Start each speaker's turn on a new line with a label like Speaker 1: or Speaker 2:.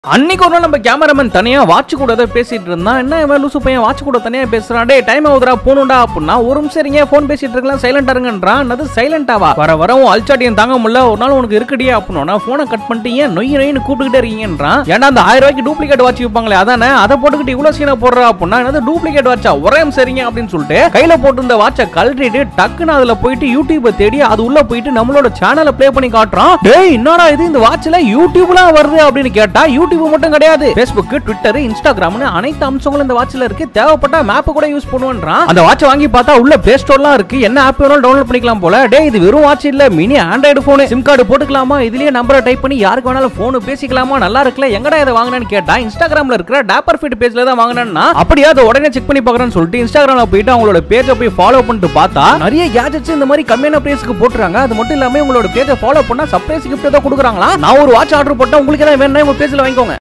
Speaker 1: அன்னைக்கு ஒரு நாள் நம்ம கேமராமேன் தனியா வாட்ச் கூட ஏதோ பேசிட்டு இருந்தான் என்ன இவன் லூசு பையன் வாட்ச் கூட தனியா பேசுறான் டே டைம் ஆகுதுடா போகணும்டா அப்படின்னா ஒரு நிமிஷம் இருங்க ஃபோன் பேசிட்டு இருக்கலாம் சைலண்டா இருங்கன்றான் அது சைலண்டாவா வர வர உன் அல்சாட்டியம் தாங்க முடியல ஒரு நாள் உனக்கு இருக்குடியா அப்படின்னா போனை கட் பண்ணிட்டு ஏன் நொய் நொய்னு கூப்பிட்டுக்கிட்டே இருக்கீங்கன்றான் ஏன்னா அந்த ஆயிரம் ரூபாய்க்கு டூப்ளிகேட் வாட்ச் விற்பாங்களே அதானே அதை போட்டுக்கிட்டு இவ்வளவு சீனா போடுறா அப்படின்னா என்னது டூப்ளிகேட் வாட்சா ஒரே நிமிஷம் சரிங்க அப்படின்னு சொல்லிட்டு கையில போட்டிருந்த வாட்சை கழட்டிட்டு டக்குன்னு அதுல போயிட்டு யூடியூபை தேடி அது உள்ள போயிட்டு நம்மளோட சேனலை ப்ளே பண்ணி காட்டுறான் டேய் என்னடா இது இந்த வாட்ச்ல யூடியூப்லாம் வருது அப்படின்னு கேட்டா யூடியூப் மட்டும் கிடையாது Facebook ட்விட்டர் இன்ஸ்டாகிராம்னு அனைத்து அம்சங்களும் இந்த வாட்ச்ல இருக்கு தேவைப்பட்ட மேப் கூட யூஸ் பண்ணுவேன்றான் அந்த வாட்ச் வாங்கி பார்த்தா உள்ள பிளே ஸ்டோர்லாம் இருக்கு என்ன ஆப் வேணாலும் டவுன்லோட் பண்ணிக்கலாம் போல டேய் இது வெறும் வாட்ச் இல்ல mini Android phone SIM card போட்டுக்கலாமா இதுலயே நம்பரை டைப் பண்ணி யாருக்கு வேணாலும் போன் பேசிக்கலாமா நல்லா இருக்குல்ல எங்கடா இதை வாங்கினேன்னு கேட்டா இன்ஸ்டாகிராம்ல இருக்கிற டேப்பர் ஃபீட் பேஜ்ல தான் வாங்கினேன்னா அப்படியே அதை உடனே செக் பண்ணி பார்க்கறேன்னு சொல்லிட்டு இன்ஸ்டாகிராம்ல போயிட்டு அவங்களோட பேஜை போய் ஃபாலோ பண்ணிட்டு பார்த்தா நிறைய கேஜெட்ஸ் இந்த மாதிரி கம்மியான பிரைஸ்க்கு போட்டுறாங்க அது மட்டும் இல்லாம உங்களோட பேஜை ஃபாலோ பண்ணா சர்ப்ரைஸ் கிஃப்ட் ஏதோ கொடுக்குறாங்களா நான் ஒரு வாட்ச் ஆர்டர் போட்டா உங்களுக்கு ஏதாவது வேணும்னா உங்க பேஜ்ல வாங்கிக்கோங்க